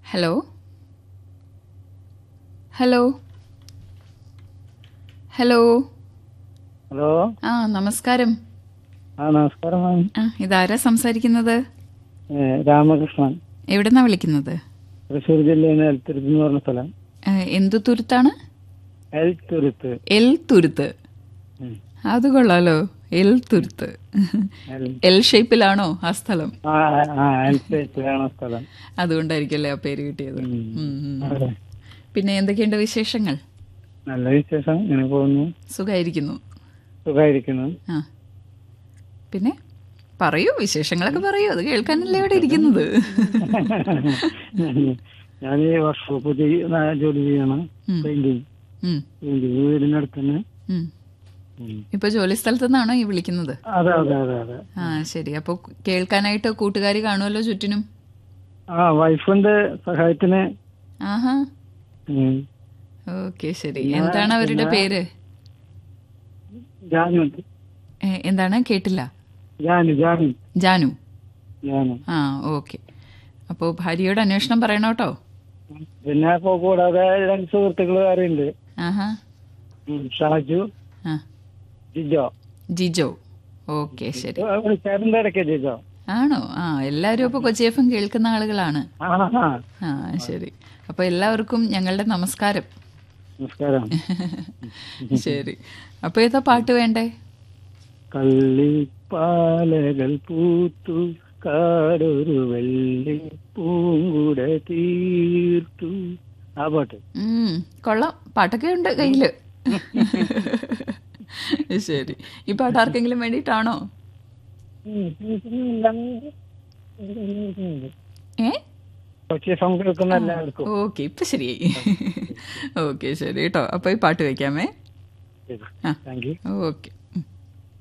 Hello hello hello hello ആ നമസ്കാരം ആ നമസ്കാരം മാം ആ ഇതാരാ സംസാരിക്കുന്നത് ഏ, രാമകൃഷ്ണൻ എവിടെന്നാ വിളിക്കുന്നത് തൃശ്ശൂർ ജില്ലയിൽ നിന്ന് എൽത്തുരുത്ത് എന്ന് പറഞ്ഞ സ്ഥലം ഏ, എന്തു തുരുത്താണ് എൽത്തുരുത്ത് എൽ തുരുത്ത് ഉം. അത് കൊള്ളാലോ എൽ തുരുത്ത് എൽ- എൽ ഷേപ്പിലാണോ ആ സ്ഥലം ആ ആ എൽത്തുരുത്തിലാണ് സ്ഥലം അതുകൊണ്ടായിരിക്കല്ലേ ആ പേര് കിട്ടിയത് ഉം. ഉം, ഉം. അതെ. പിന്നെ എന്തൊക്കെയുണ്ട് വിശേഷങ്ങൾ നല്ല വിശേഷം ഇങ്ങനെ പോകുന്നു സുഖായിരിക്കുന്നു സുഖമായിരിക്കുന്നു ആ പിന്നെ പറയൂ വിശേഷങ്ങളൊക്കെ പറയൂ അത് കേൾക്കാനല്ലേ ഇവിടെ ഇരിക്കുന്നത് ഞാൻ ഈ വർക്ക്ഷോപ്പ് ജോലി ചെയ്യണം ഉം. പെയിന്റിങ് ഉം, പെയിന്റിങ് വീടിനടുത്ത് തന്നെ ഉം. ഉം. ഇപ്പൊ ജോലി സ്ഥലത്ത് നിന്നാണോ ഈ വിളിക്കുന്നത് അതെ അതെ അതെ അതെ ആ ശരി അപ്പൊ കേൾക്കാനായിട്ട് കൂട്ടുകാരി കാണുമല്ലോ ചുറ്റിനും ആ വൈഫിന്റെ സഹായത്തിന് ആഹാ ഉം. ഓക്കെ ശരി എന്താണ് അവരുടെ പേര് ജാനു ഏ, എന്താണ് കേട്ടില്ല ജാനു ജാനു ജാനു ജാനു ആ ഓക്കെ അപ്പോൾ ഭാര്യയോട് അന്വേഷണം പറയണം കേട്ടോ പിന്നെ ഇപ്പൊ കൂടാതെ രണ്ട് സുഹൃത്തുക്കൾ വേറെ ഉണ്ട് ആഹാ ഷാജു ആ ജിജോ ജിജോ ഓക്കെ ശരി വിളിച്ചാറുണ്ട് ഇടയ്ക്ക് ജിജോ ആണോ ആ എല്ലാവരും അപ്പോൾ കൊച്ചി എഫ് എം കേൾക്കുന്ന ആളുകളാണ് ആ ആ ആ ശരി അപ്പോൾ എല്ലാവർക്കും ഞങ്ങളുടെ നമസ്കാരം നമസ്കാരം ശരി അപ്പോൾ ഏതാ പാട്ട് വേണ്ടേ കള്ളിപ്പാലകൾ പൂത്തു കാടൊരു വെള്ളി പൂങ്കുട തീർത്തു ആ പാട്ട് ഉം, കൊള്ളാം പാട്ടൊക്കെ ഉണ്ട് കയ്യില് ശരി ഈ പാട്ട് ആർക്കെങ്കിലും വേണ്ടിയിട്ടാണോ ഏ കൊച്ചി എഫ് എം കേൾക്കുന്ന എല്ലാവർക്കും ഓക്കെ ഇപ്പൊ ശരിയായി ഓക്കെ ശരി കേട്ടോ അപ്പൊ ഈ പാട്ട് വെക്കാമേ ആ താങ്ക് യു ഓക്കെ